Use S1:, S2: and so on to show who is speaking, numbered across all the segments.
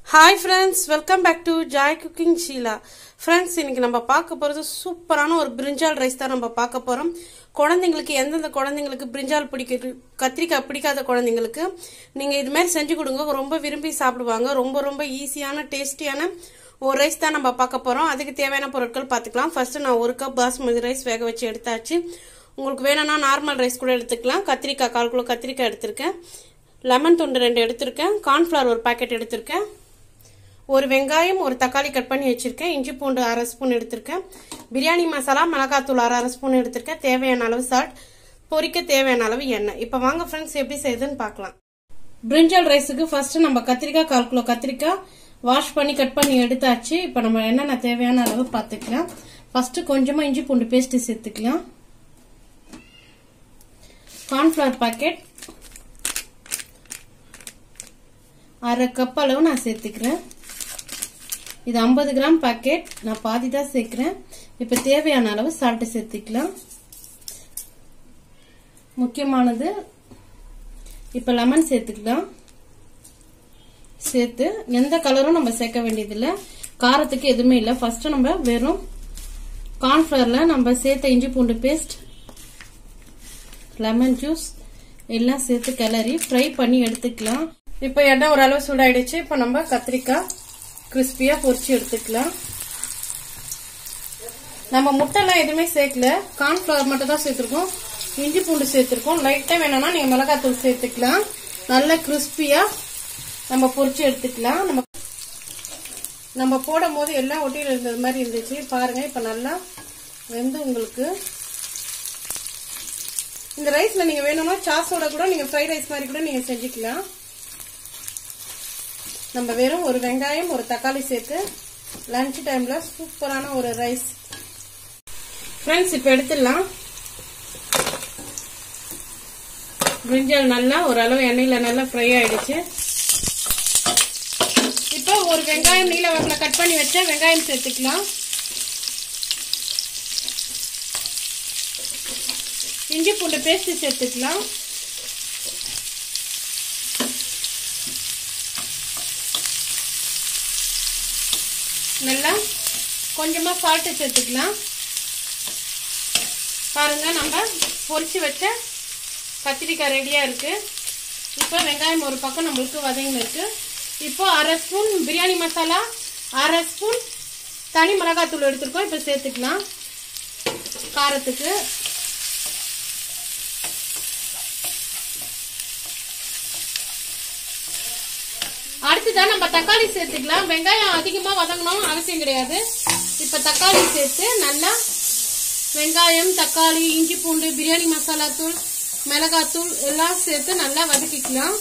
S1: hi friends welcome back to Joy cooking Sheela friends இன்னைக்கு நம்ம பார்க்க போகிறது சூப்பரான ஒரு பிரிஞ்சால் ரைஸ் தான் நம்ம பார்க்க போகிறோம் குழந்தைங்களுக்கு எந்தெந்த குழந்தைங்களுக்கு பிரிஞ்சால் பிடிக்க கத்திரிக்காய் பிடிக்காத குழந்தைங்களுக்கு நீங்கள் இது மாதிரி செஞ்சு கொடுங்க ரொம்ப விரும்பி சாப்பிடுவாங்க ரொம்ப ரொம்ப ஈஸியான டேஸ்டியான ஒரு ரைஸ் தான் நம்ம பார்க்க போகிறோம் அதுக்கு தேவையான பொருட்கள் பார்த்துக்கலாம் ஃபர்ஸ்ட் நான் ஒரு கப் பாஸ்மதி ரைஸ் வேக வச்சு எடுத்தாச்சு உங்களுக்கு வேணும்னா நார்மல் ரைஸ் கூட எடுத்துக்கலாம் கத்திரிக்காய் கால் கிலோ கத்திரிக்காய் எடுத்திருக்கேன் லெமன் துண்டு ரெண்டு எடுத்திருக்கேன் கார்ன்ஃப்ளவர் ஒரு பாக்கெட் எடுத்திருக்கேன் ஒரு வெங்காயம் ஒரு தக்காளி கட் பண்ணி வச்சிருக்கேன் இஞ்சி பூண்டு அரை ஸ்பூன் எடுத்திருக்கேன் பிரியாணி மசாலா மிளகாத்தூள் அரை அரை ஸ்பூன் எடுத்திருக்கேன் தேவையான அளவு சால்ட் பொரிக்க தேவையான அளவு எண்ணெய் இப்போ வாங்க ஃப்ரெண்ட்ஸ் எப்படி செய்யுதுன்னு பார்க்கலாம் பிரிஞ்சால் ரைஸுக்கு ஃபர்ஸ்ட் நம்ம கத்திரிக்காய் கால் கிலோ கத்திரிக்காய் வாஷ் பண்ணி கட் பண்ணி எடுத்தாச்சு இப்போ நம்ம என்னென்ன தேவையான அளவு பார்த்துக்கலாம் ஃபர்ஸ்ட் கொஞ்சமா இஞ்சி பூண்டு பேஸ்ட் சேர்த்துக்கலாம் கார்ன்ஃபிளவர் பாக்கெட் அரை கப் அளவு நான் சேர்த்துக்கிறேன் இது ஐம்பது கிராம் பாக்கெட் நான் பாதி தான் சேர்க்கிறேன் இப்போ தேவையான அளவு சால்ட்டு சேர்த்துக்கலாம் முக்கியமானது இப்போ லெமன் சேர்த்துக்கலாம் சேர்த்து எந்த கலரும் நம்ம சேர்க்க வேண்டியதில்லை காரத்துக்கு எதுவுமே இல்லை ஃபர்ஸ்ட் நம்ம வெறும் கார்ன்ஃபிளவர்ல நம்ம சேர்த்த இஞ்சி பூண்டு பேஸ்ட் லெமன் ஜூஸ் எல்லாம் சேர்த்து கிளறி ஃப்ரை பண்ணி எடுத்துக்கலாம் இப்போ எண்ணெய் ஓரளவு சூடாயிடுச்சு இப்போ நம்ம கத்திரிக்காய் கிறிஸ்பியா பொரிச்சு எடுத்துக்கலாம் நம்ம முட்டைலாம் எதுவுமே சேர்க்கல கார்ன்ஃபிளவர் மட்டும் தான் சேர்த்துருக்கோம் இஞ்சி பூண்டு சேர்த்துருக்கோம் லைட்டா வேணும்னா நீங்க மிளகாத்தூள் சேர்த்துக்கலாம் நல்ல கிறிஸ்பியா நம்ம பொரிச்சு எடுத்துக்கலாம் நம்ம நம்ம போடும் போது எல்லாம் ஒட்டியில் இருந்தது மாதிரி இருந்துச்சு பாருங்க இப்ப நல்லா வெந்து உங்களுக்கு இந்த ரைஸ்ல நீங்க வேணும்னா சாஸோட கூட நீங்க ஃப்ரைட் ரைஸ் மாதிரி கூட நீங்க செஞ்சுக்கலாம் நம்ம வெறும் ஒரு வெங்காயம் ஒரு தக்காளி சேர்த்து லஞ்ச் டைம்ல சூப்பரான ஒரு ரைஸ் ஃப்ரெண்ட்ஸ் இப்போ எடுத்துடலாம் பிரிஞ்சால் நல்லா ஓரளவு எண்ணெயில நல்லா ஃப்ரை ஆயிடுச்சு இப்போ ஒரு வெங்காயம் நீல வாக்கில் கட் பண்ணி வச்சா வெங்காயம் சேர்த்துக்கலாம் இஞ்சி பூண்டு பேஸ்ட் சேர்த்துக்கலாம் நல்லா கொஞ்சமா சால்ட்டு சேர்த்துக்கலாம் பாருங்க நம்ம பொரிச்சு வச்ச கத்திரிக்காய் ரெடியா இருக்கு இப்போ வெங்காயம் ஒரு பக்கம் நம்மளுக்கு வதங்கி இருக்கு இப்போ அரை ஸ்பூன் பிரியாணி மசாலா அரை ஸ்பூன் தனி மிளகாத்தூள் எடுத்துருக்கோம் இப்போ சேர்த்துக்கலாம் காரத்துக்கு அடுத்துதான் நம்ம தக்காளி சேர்த்துக்கலாம் வெங்காயம் அதிகமா வதங்கணும் அவசியம் கிடையாது இப்ப தக்காளி சேர்த்து நல்லா வெங்காயம் தக்காளி இஞ்சி பூண்டு பிரியாணி மசாலா தூள் மிளகாத்தூள் எல்லாம் சேர்த்து நல்லா வதக்கிக்கலாம்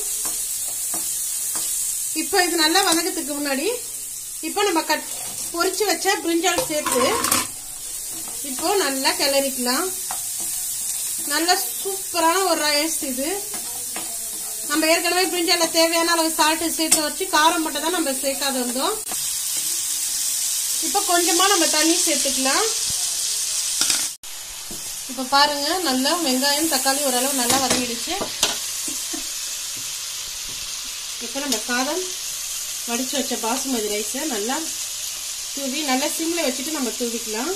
S1: இப்போ இது நல்லா வதங்கிறதுக்கு முன்னாடி இப்போ நம்ம கட் பொரிச்சு வச்ச பிரிஞ்சால் சேர்த்து இப்போ நல்லா கிளறிக்கலாம் நல்ல சூப்பரான ஒரு ரைஸ் இது நம்ம ஏற்கனவே பிரிஞ்சால தேவையான அளவு சால்ட் சேர்த்து வச்சு காரம் மட்டும் தான் நம்ம சேர்க்காத இருந்தோம் இப்போ கொஞ்சமா நம்ம தண்ணி சேர்த்துக்கலாம் இப்போ பாருங்க நல்லா வெங்காயம் தக்காளி ஓரளவு நல்லா வதங்கிடுச்சு இப்போ நம்ம சாதம் வடிச்சு வச்ச பாசுமதி ரைஸை நல்லா தூவி நல்லா சிம்ல வச்சுட்டு நம்ம தூவிக்கலாம்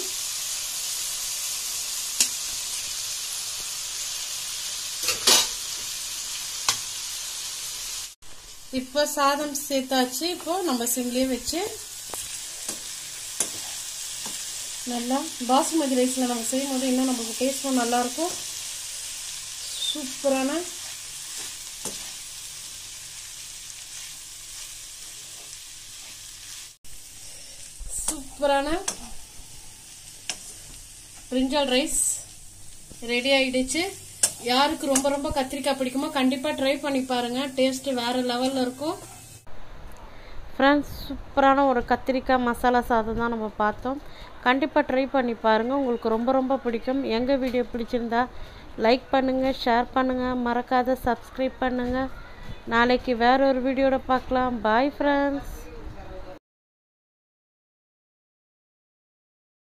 S1: இப்போ சாதம் சேர்த்தாச்சு இப்போ நம்ம சிம்லேயே வச்சு நல்லா பாசுமதி ரைஸில் நம்ம செய்யும் போது இன்னும் நமக்கு டேஸ்ட்டும் நல்லாயிருக்கும் சூப்பரான சூப்பரான பிரிஞ்சால் ரைஸ் ரெடி ஆயிடுச்சு யாருக்கு ரொம்ப ரொம்ப கத்திரிக்காய் பிடிக்குமோ கண்டிப்பாக ட்ரை பண்ணி பாருங்கள் டேஸ்ட்டு வேறு லெவலில் இருக்கும் ஃப்ரெண்ட்ஸ் சூப்பரான ஒரு கத்திரிக்காய் மசாலா சாதம் தான் நம்ம பார்த்தோம் கண்டிப்பாக ட்ரை பண்ணி பாருங்கள் உங்களுக்கு ரொம்ப ரொம்ப பிடிக்கும் எங்கள் வீடியோ பிடிச்சிருந்தா லைக் பண்ணுங்கள் ஷேர் பண்ணுங்கள் மறக்காத சப்ஸ்கிரைப் பண்ணுங்கள் நாளைக்கு வேற ஒரு வீடியோட பார்க்கலாம் பாய் ஃப்ரெண்ட்ஸ்